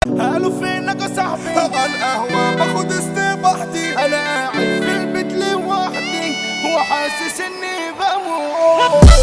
قالوا فينك يا صاحبي على القهوة باخد استباحتي انا قاعد في البيت لوحدي وحاسس اني بموت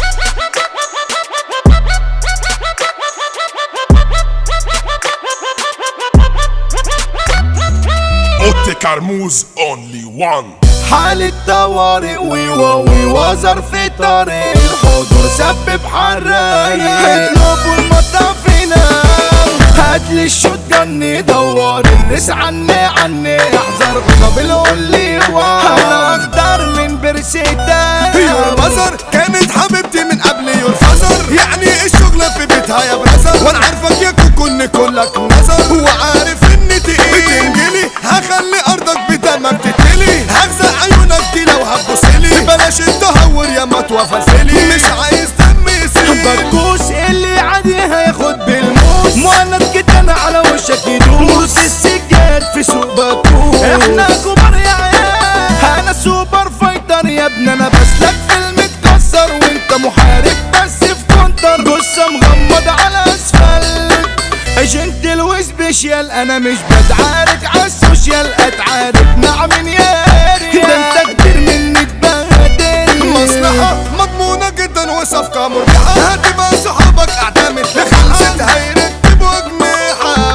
اوتي كرموز اونلي وان حالة طوارئ ويواوي وزر في طريق الحضور سبب حرايق اطلبوا المطافينا هاتلي الشوت جني دور الناس عني عني احذر غضب القولي انا اخضر من برسيتاي يور مزر كانت حبيبتي من قبل يور فزر يعني الشغلة في بيتها يا برزر وانا عارفك يا كوكو ان كلك نظر وعارف ان تقيل بتنجلي هخلي ارضك بدمك تتلي هغزق عيونك دي لو هتبصلي بلاش التهور يا مطوة فلفلي مش عايز دم يسيل بكوس اللي عادي هياخد بالموس مولد كده انا على وشك يدوس السجاد في سوق بكوس احنا كبار يا عيال انا سوبر فايتر يا ابني انا بسلك فيلم اتكسر وانت محارب بس في كونتر جثة مغمض على اسفلت اجنت الوسبيشيال انا مش بتعارك على السوشيال اتعارك مع من ياري ده انت كتير مني تبهدل مصلحة مضمونة جدا وصفقة مربحة هتبقى صحابك اعتمد لخمسة هيركبوا أجنحة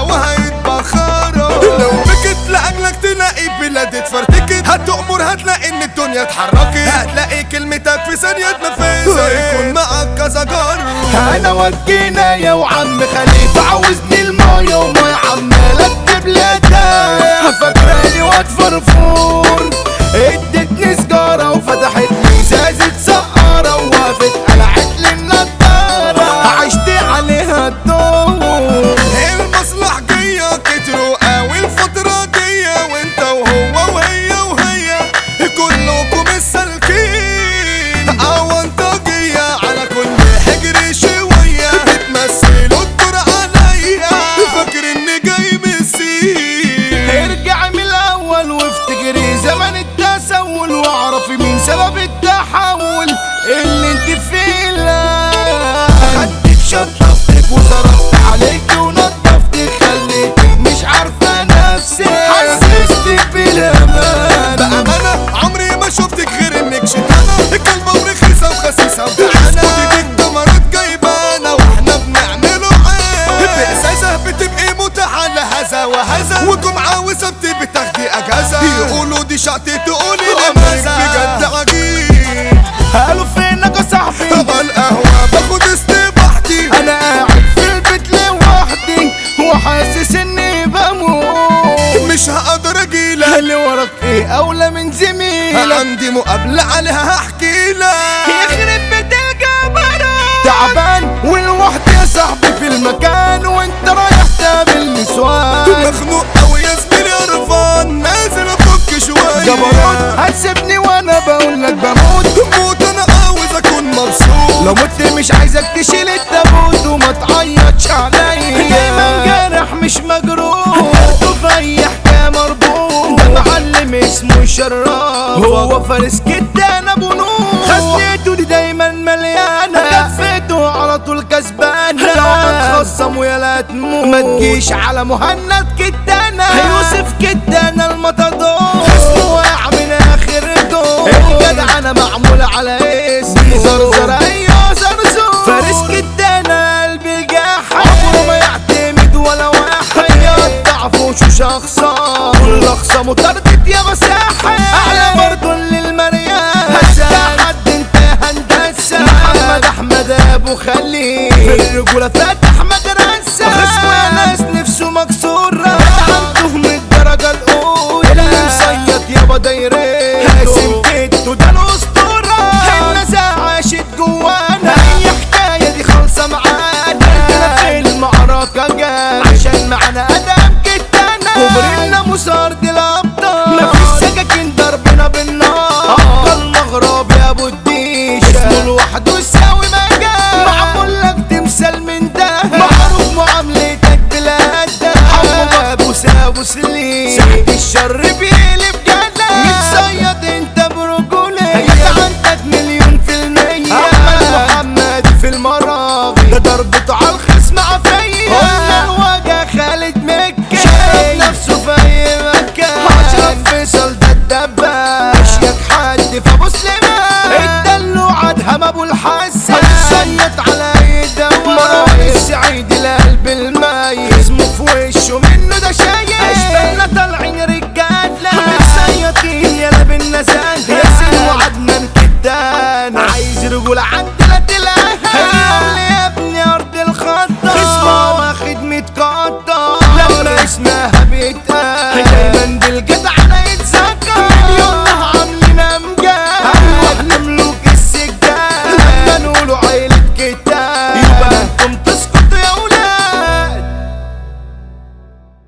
وهيتبخروا لو بكت لأجلك تلاقي بلاد اتفرتكت هتؤمر هتلاقي ان الدنيا اتحركت هتلاقي كلمتك في ثانية تنفذ هيكون معاك كذا جار انا وجينا يا وعم خليفه عاوزني المايه وما عمال اكتب لها فاكراني واد فرفور ادتني سجاره وفتحت لي ازازه سقاره ووقفت قلعت لي النضاره عشت عليها الدور المصلحجية كتروا قوي الفترة دي وانت وهو وهي وهي كلكم السالكين اونطاجية على كل حجر شوية بتمثلوا الدور عليا فاكر اني جاي من السين ارجع من الاول وافتكري زمن التسول واعرفي مين سبب التحول اللي انت فيه لا خدت شطفتك وصرفت عليك ونضفتك خليتك مش عارفه نفسك حسستك بالامان بأمانة عمري ما شفتك غير انك شتانة كلمة ورخيصة وخسيسة وجعانة خدتك دمرت جايبانا واحنا بنعمله عين بإحساسها بتبقي متاحة لهذا وهذا وجمعة وسبت بتاخدي أجازة يقولوا دي شقتي تقولي لماذا بجد عجيب قالوا فينك يا صاحبي على القهوة باخد استباحتي انا قاعد في البيت لوحدي وحاسس اني بموت مش هقدر اجيلك اللي وراك ايه اولى من زميلك عندي مقابلة عليها هحكي لك يخرب بيت الجبروت تعبان والوحدة يا صاحبي في المكان وانت رايح تقابل نسوان مخنوق قوي يا زميلي قرفان نازل افك شوية جبروت هتسيبني وانا بقول لك بموت موت انا عاوز اكون مبسوط لو مت مش عايزك تشيل التابوت وما تعيطش عليا دايما جارح مش مجروح برضه في اي حكايه مربوط ده معلم اسمه شراف هو فارس كدان ابو نور خزنته دي دايما مليانه كفته على طول كسبانه لو هتخصم ويا لا تموت ما تجيش على مهند كدانه يوسف كدانه المطادور خصمه واقع من اخر دور الجدع انا معمول على اسمي زرزر ايوه زرزور فارس كدانه قلبي جاح عمره ما يعتمد ولا واحد يقطع في وشه شخصا كل اخصامه طردت يا مساحه اعلى برضه للمريان حتى حد انت هندسه محمد احمد ابو خليل في الرجوله فاتح مدرسه خصمه يا ناس نفسه مكسوره عنده من الدرجه الاولى اللي مصيط يابا دايرين قاسم كدو ده الاسطوره الناس عاشت جوانا اي حكايه دي خالصه معانا عندنا في المعركه جانا عشان معانا ادم كتانا كبرنا مسارد الابطال مفيش سكاكين ضربنا بالنار ابطال مغرب يا ابو الديش اسمه لوحده يساوي مجال معمول لك تمثال من ده الرجولة عندي